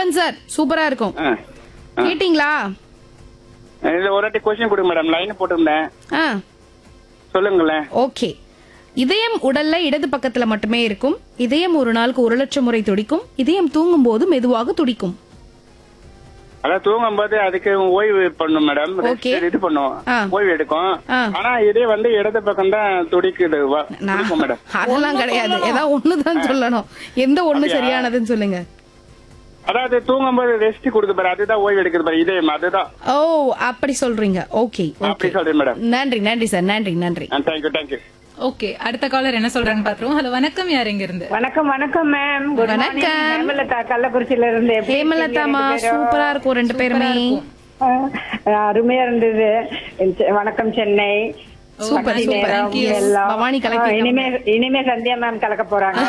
மோகன் சார் சூப்பரா இருக்கும் ஆ. ஆ. கேட்டீங்களா இதுல ஒரு வாட்டி கொஸ்டின் கொடுங்க மேடம் லைன் போட்டிருந்தேன் ஆ சொல்லுங்களேன் ஓகே இதயம் உடல்ல இடது பக்கத்துல மட்டுமே இருக்கும் இதயம் ஒரு நாளுக்கு ஒரு லட்சம் முறை துடிக்கும் இதயம் தூங்கும் போது மெதுவாக துடிக்கும் அதான் தூங்கும் போது அதுக்கு ஓய்வு பண்ணும் மேடம் Okay. Rest இது பண்ணும் ஆ. ஓய்வு எடுக்கும் ஆ. ஆனா இதே வந்து இடது பக்கம் தான் துடிக்குது வா- நான் துடிக்கும் மேடம் அதெல்லாம் கிடையாது ஏதாவது ஒண்ணுதான் சொல்லணும் எந்த ஒண்ணு அப்படியா? சரியானதுன்னு சொல்லுங்க அதாவது தூங்கும் போது ரெஸ்ட் கொடுக்கு பாரு அதுதான் ஓய்வு எடுக்குது பாரு இதயம் அதுதான் ஓ அப்படி சொல்றீங்க ஓகே அப்படி ஓகே சொல்றேன் மேடம் நன்றி நன்றி சார் நன்றி நன்றி தேங்க்யூ தேங்க்யூ ஓகே அடுத்த காலர் என்ன சொல்றாங்க பாத்துருவோம் ஹலோ வணக்கம் யார் இங்க இருந்து வணக்கம் வணக்கம் மேம் குட் மார்னிங் வணக்கம். ஹேமலதா கள்ளக்குறிச்சியில இருந்து எப்படி ஹேமலதாமா இருக்கீங்க ரெண்டு பேரும்? சூப்பரா இருக்கும் ரெண்டு பேருமே ஆ, அருமையா இருந்தது செ- வணக்கம் சென்னை சூப்பர் பக்தி சூப்பர் நேரம் எல்லாம். பவானி ஆ, கலக்கி இனிமே இனிமே சந்தியா மேம் கலக்க போறாங்க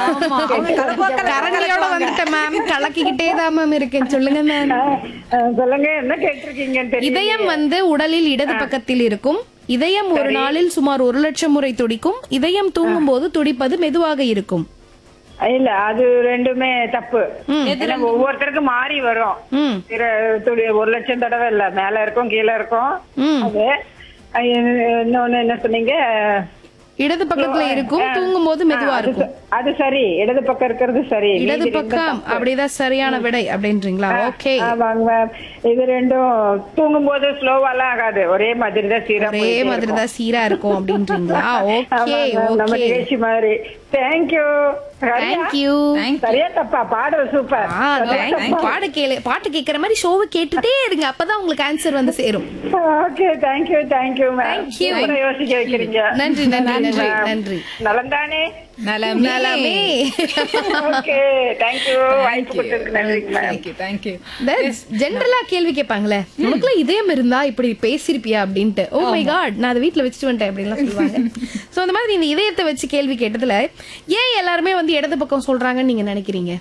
கரண்டியோட வந்துட்டேன் மேம் கலக்கிக்கிட்டே தான் மேம் இருக்கேன் சொல்லுங்க மேம் ஆ, ஆ, சொல்லுங்க என்ன கேட்டிருக்கீங்கன்னு தெரியல இதயம் வந்து உடலில் இடது பக்கத்தில் இருக்கும் இதயம் ஒரு நாளில் சுமார் ஒரு லட்சம் முறை துடிக்கும் இதயம் தூங்கும் போது துடிப்பது மெதுவாக இருக்கும் இல்ல அது ரெண்டுமே தப்பு ஏன்னா ஒவ்வொருத்தருக்கும் மாறி வரும் ம் சில துளி ஒரு லட்சம் தடவை இல்ல மேல இருக்கும் கீழே இருக்கும் ம் அது அஹ் இன்னொன்னு என்ன சொன்னீங்க இடது பக்கத்துல இருக்கும் தூங்கும் போது மெதுவா அது இருக்கும் ச- அது சரி இடது பக்கம் இருக்கிறது சரி இடது மீதி ரெண்டும் பக்கம் தப்பு. அப்படிதான் சரியான விடை அப்படின்றீங்களா ஓகே ஆமாங்க மேம் இது ரெண்டும் தூங்கும் போது ஸ்லோவாலாம் ஆகாது ஒரே மாதிரி தான் சீரா ஒரே மாதிரி தான் சீரா இருக்கும் அப்படின்றீங்களா ஓகே நம்ம ஓகே நிகழ்ச்சி மாதிரி தேங்க்யூ தேங்க்யூ சரியா தப்பா பாடல் சூப்பர் ஆ thank- பாடு கேளு பாட்டு கேக்குற மாதிரி ஷோவை கேட்டுட்டே இருங்க அப்பதான் உங்களுக்கு ஆன்சர் வந்து சேரும் okay thank you thank you ma'am Thank you. யோசிக்க வைக்கிறீங்க நன்றி நன்றி நன்றி ma'am. நன்றி நலந்தானே நலமே நலமே ஓகே தேங்க்யூ வாய்ப்பு கொடுத்ததுக்கு நன்றி மேம் தேங்க்யூ தேங்க்யூ ஜென்ரலா கேள்வி கேட்பாங்களே உனக்குள்ள இதயம் இருந்தா இப்படி பேசிருப்பியா அப்படின்ட்டு ஓ மை காட் நான் அதை வீட்ல வச்சுட்டு வந்துட்டேன் அப்படின்லாம் சொல்லுவாங்க சோ அந்த மாதிரி இந்த இதயத்தை வச்சு கேள்வி கேட்டதுல ஏன் எல்லாருமே வந்து இடது பக்கம் சொல்றாங்கன்னு நீங்க நினைக்கிறீங்க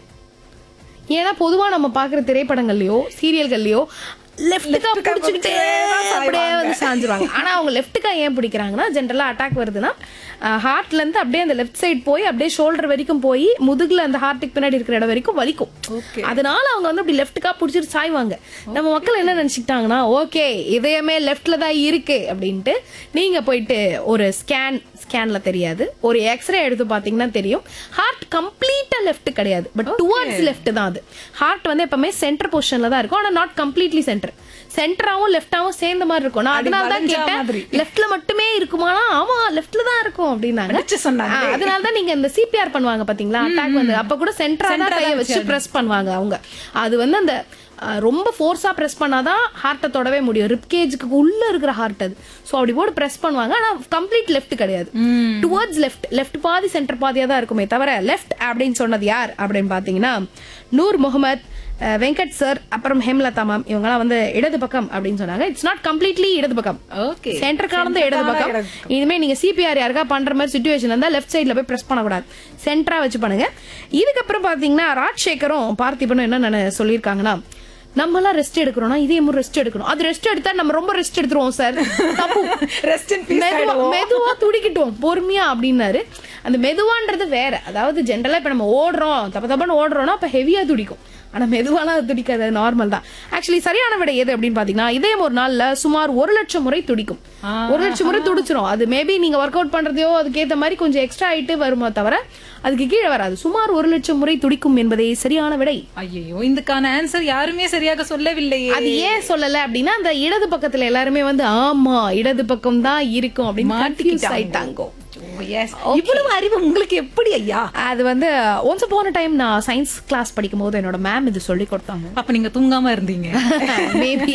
ஏன்னா பொதுவா நம்ம பாக்குற திரைப்படங்கள்லயோ சீரியல்கள்லயோ லெஃப்ட்டுக்கா பிடிச்சுக்கிட்டே அப்படியே வந்து சாஞ்சிருவாங்க ஆனா அவங்க லெஃப்ட்டுக்கா ஏன் பிடிக்கிறாங்கன்னா ஜென்ரலா அட்டாக் வருதுன்னா ஹார்ட்ல இருந்து அப்படியே அந்த லெஃப்ட் சைடு போய் அப்படியே ஷோல்டர் வரைக்கும் போய் முதுகுல அந்த ஹார்ட்டுக்கு பின்னாடி இருக்கிற இடம் வரைக்கும் வலிக்கும் அதனால அவங்க வந்து அப்படி லெஃப்ட்டுக்கா பிடிச்சிட்டு சாய்வாங்க நம்ம மக்கள் என்ன நினைச்சுக்கிட்டாங்கன்னா ஓகே இதயமே லெஃப்ட்ல தான் இருக்கு அப்படின்ட்டு நீங்க போயிட்டு ஒரு ஸ்கேன் ஸ்கேன்ல தெரியாது ஒரு எக்ஸ்ரே எடுத்து பாத்தீங்கன்னா தெரியும் ஹார்ட் கம்ப்ளீட்டா லெஃப்ட் கிடையாது பட் டுவர்ட்ஸ் லெஃப்ட் தான் அது ஹார்ட் வந்து எப்பவுமே சென்டர் பொசிஷன்ல தான் இருக்கும் ஆனா நாட் கம்ப்ளீட்லி சென்டர் சென்டராவும் லெஃப்டாவும் சேர்ந்த மாதிரி இருக்கும் நான் அதனால தான் வளைஞ்சா கேட்டேன் மாதிரி. லெஃப்ட்ல மட்டுமே இருக்குமானா ஆமா லெஃப்ட்ல தான் இருக்கும் அப்படின்னாங்க அடிச்சு சொன்னாங்க. ஆ, அதனால தான் நீங்க இந்த சிபிஆர் பண்ணுவாங்க பாத்தீங்களா அட்டாக் வந்து அப்ப கூட சென்டரா தான் Central-ஆ கையை வச்சு வச்சு பிரஸ் பண்ணுவாங்க அவங்க அது வந்து அந்த ஆ, ரொம்ப ஃபோர்ஸா பிரஸ் பண்ணாதான் ஹார்ட்டை தொடவே முடியும் ரிப்கேஜுக்கு உள்ள இருக்கிற ஹார்ட் அது சோ அப்படி போட்டு பிரஸ் பண்ணுவாங்க ஆனா கம்ப்ளீட் லெஃப்ட் கிடையாது டுவர்ட்ஸ் லெஃப்ட் லெஃப்ட் பாதி சென்டர் பாதியா தான் இருக்குமே தவிர லெஃப்ட் அப்படின்னு சொன்னது யார் அப்படின்னு பாத்தீங்கன்னா நூர் முகமது அஹ், வெங்கட் சார் அப்புறம் ஹேம்லதா மேம் இவங்கலாம் வந்து இடது பக்கம் அப்படின்னு சொன்னாங்க இட்ஸ் நாட் கம்ப்ளீட்லி இடது பக்கம் ஓகே சென்டர் கலந்து இடது பக்கம் இனிமே நீங்க சிபிஆர் யாருக்கா பண்ற மாதிரி சுச்சுவேஷன் இருந்தா லெஃப்ட் சைடுல போய் பிரஸ் பண்ணக்கூடாது சென்டரா வச்சு பண்ணுங்க இதுக்கப்புறம் பாத்தீங்கன்னா ராஜ்சேகரும் பார்த்திபனும் என்ன நினை- சொல்லியிருக்காங்கன்னா நம்ம எல்லாம் ரெஸ்ட் எடுக்கிறோம்னா இதே மாதிரி ரெஸ்ட் எடுக்கணும் அது ரெஸ்ட் எடுத்தா நம்ம ரொம்ப ரெஸ்ட் எடுத்துருவோம் சார் தப்பு Rest in peace மெதுவா ஆயிடுவோம். மெதுவா துடிக்கட்டும் பொறுமையா அப்படின்னாரு அந்த மெதுவான்றது வேற அதாவது ஜென்ரலா இப்ப நம்ம ஓடுறோம் தப்ப தப்பன்னு ஓடுறோம்னா அப்ப ஹெவியா துடிக்கும் ஆனா மெதுவாலாம் அது துடிக்காது நார்மல் தான் ஆக்சுவலி சரியான விடை எது அப்படின்னு பாத்தீங்கன்னா இதயம் ஒரு நாள்ல சுமார் ஒரு லட்சம் முறை துடிக்கும் ஒரு லட்சம் முறை துடிச்சிரும் அது மேபி நீங்க ஒர்க் அவுட் பண்றதையோ அதுக்கேத்த மாதிரி கொஞ்சம் எக்ஸ்ட்ரா ஆயிட்டு வருமோ தவிர அதுக்கு கீழே வராது சுமார் ஒரு லட்சம் முறை துடிக்கும் என்பதே சரியான விடை ஐயோ இதுக்கான ஆன்சர் யாருமே சரியாக சொல்லவில்லையே அது ஏன் சொல்லல அப்படின்னா அந்த இடது பக்கத்துல எல்லாருமே வந்து ஆமா இடது பக்கம் தான் இருக்கும் அப்படின்னு confuse ஆயிட்டாங்க ஓ, yes. இவ்வளவு அறிவு உங்களுக்கு எப்படி ஐயா அது வந்து ஒன்ஸ் போன டைம் நான் சயின்ஸ் கிளாஸ் படிக்கும் போது என்னோட மேம் இது சொல்லி கொடுத்தாங்க அப்ப நீங்க தூங்காம இருந்தீங்க மேபி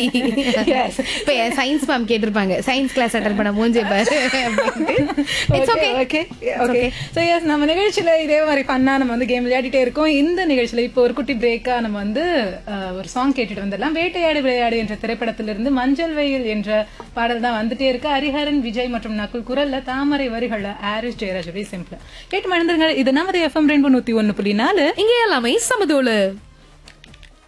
இப்ப சயின்ஸ் மேம் கேட்டிருப்பாங்க சயின்ஸ் கிளாஸ் அட்டன் பண்ண மூஞ்சே பாரு it's okay okay okay so yes நம்ம நிகழ்ச்சியில இதே மாதிரி பண்ணா நம்ம வந்து கேம் விளையாடிட்டே இருக்கோம் இந்த நிகழ்ச்சியில இப்போ ஒரு குட்டி பிரேக்கா நம்ம வந்து அஹ், ஒரு சாங் கேட்டுட்டு வந்துடலாம் வேட்டையாடு விளையாடு என்ற திரைப்படத்திலிருந்து மஞ்சள் வெயில் என்ற பாடல் தான் வந்துட்டே இருக்கு ஹரிஹரன் விஜய் மற்றும் நக்குல் குரல்ல தாமரை வரிகள்ல ஆரிஸ் ஜெயராஜ் அப்படி சிம்பிள் கேட்டு மறந்துருங்க இது நமது எஃப்எம் ரெண்டு நூத்தி ஒன்னு புள்ளி நாலு இங்க எல்லாமே சமதோளு